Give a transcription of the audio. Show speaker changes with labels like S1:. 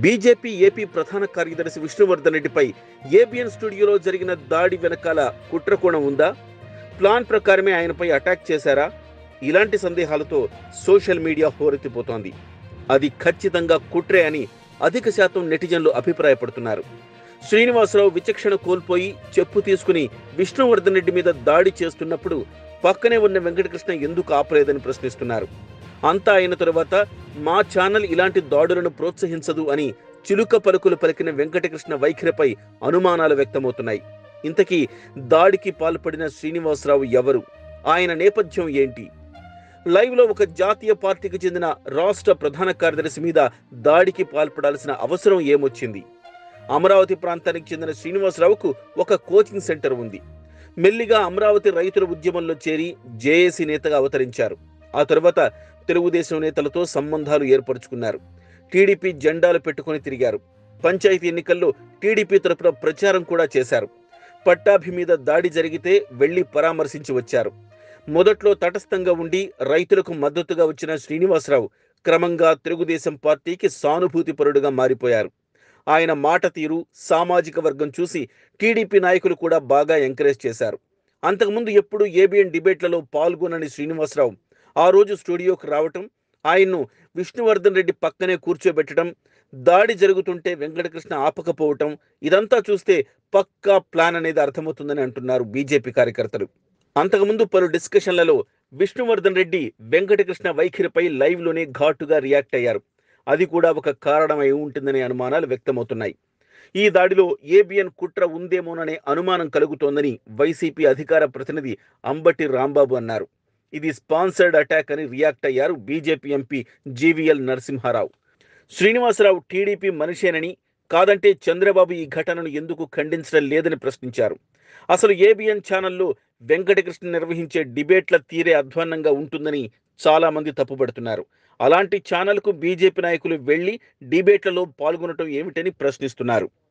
S1: BJP AP ప్రధాన కార్యదర్శి విష్ణువర్ధన్ రెడ్డిపై ఏబిఎన్ స్టూడియోలో జరిగిన దాడి వెనకాల కుట్రకోణం ఉందా ప్లాన్ ప్రకారమే ఆయనపై అటాక్ చేశారా ఇలాంటి సందేహాలతో సోషల్ మీడియా హోరెత్తిపోతోంది అది ఖచ్చితంగా కుట్రే అని అధిక శాతం నెటిజన్లు అభిప్రాయపడుతున్నారు శ్రీనివాసరావు విచక్షణ కోల్పోయి చెప్పు తీసుకుని విష్ణువర్ధన్ రెడ్డి మీద దాడి చేస్తున్నప్పుడు పక్కనే ఉన్న వెంకటకృష్ణ ఎందుకు ఆపలేదని ప్రశ్నిస్తున్నారు అంతా అయిన తరువాత మా ఛానల్ ఇలాంటి దాడులను ప్రోత్సహించదు అని చిలుక పలుకులు పలికిన వెంకటకృష్ణ వైఖరిపై అనుమానాలు వ్యక్తమవుతున్నాయి ఇంతకీ దాడికి పాల్పడిన శ్రీనివాసరావు ఎవరు ఆయన నేపథ్యం ఏంటి లైవ్ లో ఒక జాతీయ పార్టీకి చెందిన రాష్ట్ర ప్రధాన కార్యదర్శి మీద దాడికి పాల్పడాల్సిన అవసరం ఏమొచ్చింది అమరావతి ప్రాంతానికి చెందిన శ్రీనివాసరావుకు ఒక కోచింగ్ సెంటర్ ఉంది మెల్లిగా అమరావతి రైతుల ఉద్యమంలో చేరి జేఏసీ నేతగా అవతరించారు ఆ తరువాత తెలుగుదేశం నేతలతో సంబంధాలు ఏర్పరచుకున్నారు టీడీపీ జెండాలు పెట్టుకుని తిరిగారు పంచాయతీ ఎన్నికల్లో టీడీపీ తరపున ప్రచారం కూడా చేశారు పట్టాభి మీద దాడి జరిగితే వెళ్లి పరామర్శించి వచ్చారు మొదట్లో తటస్థంగా ఉండి రైతులకు మద్దతుగా వచ్చిన శ్రీనివాసరావు క్రమంగా తెలుగుదేశం పార్టీకి సానుభూతిపరుడుగా మారిపోయారు ఆయన మాట తీరు సామాజిక వర్గం చూసి టీడీపీ నాయకులు కూడా బాగా ఎంకరేజ్ చేశారు అంతకుముందు ఎప్పుడు ఏబిఎన్ డిబేట్లలో పాల్గొనని శ్రీనివాసరావు ఆ రోజు స్టూడియోకి రావటం ఆయన్ను విష్ణువర్ధన్ రెడ్డి పక్కనే కూర్చోబెట్టడం దాడి జరుగుతుంటే వెంకటకృష్ణ ఆపకపోవటం ఇదంతా చూస్తే పక్కా ప్లాన్ అనేది అర్థమవుతుందని అంటున్నారు బీజేపీ కార్యకర్తలు అంతకుముందు పలు డిస్కషన్లలో విష్ణువర్ధన్ రెడ్డి వెంకటకృష్ణ వైఖరిపై లైవ్లోనే ఘాటుగా రియాక్ట్ అయ్యారు అది కూడా ఒక కారణమై ఉంటుందనే అనుమానాలు వ్యక్తమవుతున్నాయి ఈ దాడిలో ఏబిఎన్ కుట్ర ఉందేమోననే అనుమానం కలుగుతోందని వైసీపీ అధికార ప్రతినిధి అంబటి రాంబాబు అన్నారు ఇది స్పాన్సర్డ్ అటాక్ అని రియాక్ట్ అయ్యారు BJP MP GVL Narasimha Rao Srinivasa Rao TDP మనిషేనని కాదంటే చంద్రబాబు ఈ ఘటనను ఎందుకు ఖండించడం లేదని ప్రశ్నించారు అసలు ఏబిఎన్ ఛానల్లో వెంకటకృష్ణ నిర్వహించే డిబేట్ల తీరే అధ్వాన్నంగా ఉంటుందని చాలా మంది తప్పుపడుతున్నారు అలాంటి ఛానల్కు బీజేపీ నాయకులు వెళ్లి డిబేట్లలో పాల్గొనటం ఏమిటని ప్రశ్నిస్తున్నారు